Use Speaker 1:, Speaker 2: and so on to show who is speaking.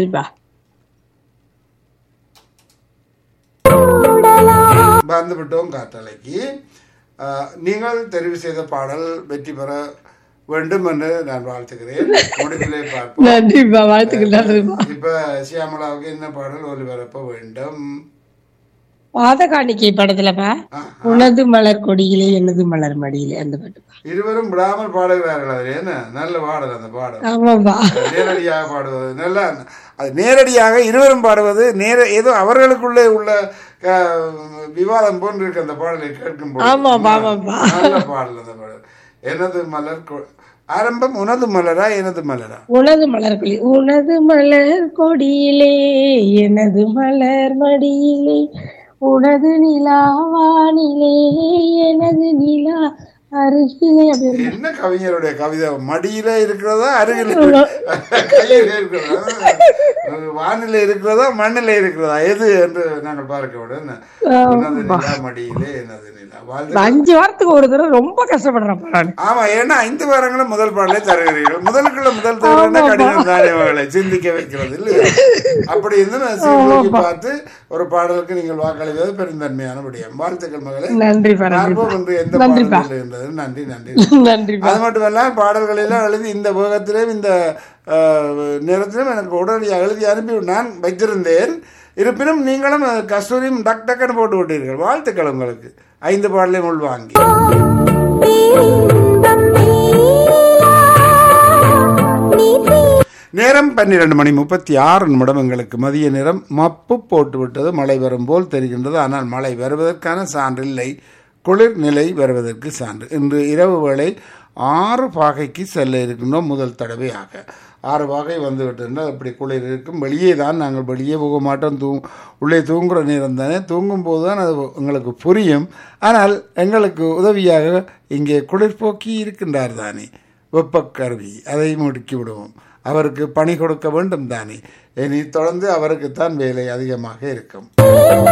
Speaker 1: நன்றிப்பா
Speaker 2: வந்து விட்டோம் காற்றலைக்கு ஆஹ், நீங்கள் தெரிவு செய்த பாடல் வெற்றி பெற வேண்டும் என்று நான் வாழ்த்துகிறேன் முடிவிலே பார்ப்போம்
Speaker 1: நன்றிப்பா வாழ்த்துக்கள் நன்றிப்பா
Speaker 2: இப்ப சியாமலாவுக்கு என்ன பாடல் ஒளிபரப்ப வேண்டும்
Speaker 1: பாத காணிக்கை படத்துலப்பா
Speaker 2: ஆ,
Speaker 1: உனது மலர் கொடியிலே எனது மலர் மடியிலே அந்த பாட்டுப்பா
Speaker 2: இருவரும் விடாமல் பாடுகிறார்கள் அது என்ன நல்ல பாடல் அந்த பாடல்
Speaker 1: ஆமாப்பா
Speaker 2: நேரடியாக பாடுவது நல்லா அது நேரடியாக இருவரும் பாடுவது நேர ஏதோ அவர்களுக்குள்ளே உள்ள க- விவாதம் போன்று இருக்கு அந்த பாடலை கேட்கும் பொழுது.
Speaker 1: ஆமாப்பா, ஆமாப்பா.
Speaker 2: நல்ல பாடல் அந்த பாடல் எனது மலர் கொ- ஆரம்பம் உனது மலரா எனது மலரா
Speaker 1: உனது மலர் கொடி உனது மலர் கொடியிலே எனது மலர் மடியிலே உனது நிலா வானிலே எனது நிலா அருகிலே அப்படி
Speaker 2: என்ன கவிஞருடைய கவிதை மடியில இருக்கிறதா அருகில் கையில் இருக்கிறதா வானில இருக்கிறதா மண்ணில இருக்கிறதா எது என்று நாங்கள் பார்க்க விட என்ன? உனது நிலா மடியிலே எனது நிலா வாழ்த்து
Speaker 1: அஞ்சு வாரத்துக்கு ஒரு தடவை ரொம்ப கஷ்டப்படுறப்பா நான்
Speaker 2: ஆமா ஏன்னா ஐந்து வாரங்களும் முதல் பாடலை தருகிறீர்கள் முதலுக்குள்ள முதல் தருகிறா கடினம் தானே மகளை சிந்திக்க வைக்கிறது இல்லையா அப்படி இருந்து நான் சீர்தூக்கி பார்த்து ஒரு பாடலுக்கு நீங்கள் வாக்களிப்பது பெருந்தன்மையான விடயம் வாழ்த்துக்கள் மகளே
Speaker 1: நன்றிப்பா
Speaker 2: பார்ப்போம் என்று எந்த
Speaker 1: நன்றிப்பா.
Speaker 2: பாடல்கள் இருந்தது நன்றி நன்றி
Speaker 1: நன்றிப்பா
Speaker 2: அது மட்டுமல்ல பாடல்கள் எல்லாம் எழுதி இந்த வேகத்திலும் இந்த அஹ், நேரத்திலும் எனக்கு உடனடியாக எழுதி அனுப்பி நான் வைத்திருந்தேன் இருப்பினும் நீங்களும் அஹ், கஸ்தூரியும் டக் டக்குன்னு போட்டு விட்டீர்கள் வாழ்த்துக்கள் உங்களுக்கு ஐந்து பாடலையும் உள்வாங்கி நேரம் பன்னிரண்டு மணி முப்பத்தி ஆறு நிமிடம் எங்களுக்கு மதிய நேரம் மப்பு போட்டு விட்டது மழை வரும் போல் தெரிகின்றது ஆனால் மழை வருவதற்கான சான்று இல்லை குளிர் நிலை வருவதற்கு சான்று இன்று இரவு வேளை ஆறு பாகைக்கு செல்ல இருக்கின்றோம் முதல் தடவையாக ஆறு பாகை வந்து விட்டிருந்தால் அப்படி குளிர் இருக்கும் வெளியே தான் நாங்கள் வெளியே போக மாட்டோம் தூ உள்ளே தூங்குகிற நேரம் தானே தூங்கும் போது தான் அது எங்களுக்கு புரியும் ஆனால் எங்களுக்கு உதவியாக இங்கே குளிர்போக்கி இருக்கின்றார் தானே வெப்பக்கருவி அதை முடுக்கி விடுவோம் அவருக்கு பணி கொடுக்க வேண்டும் தானே இனி தொடர்ந்து அவருக்குத்தான் வேலை அதிகமாக இருக்கும்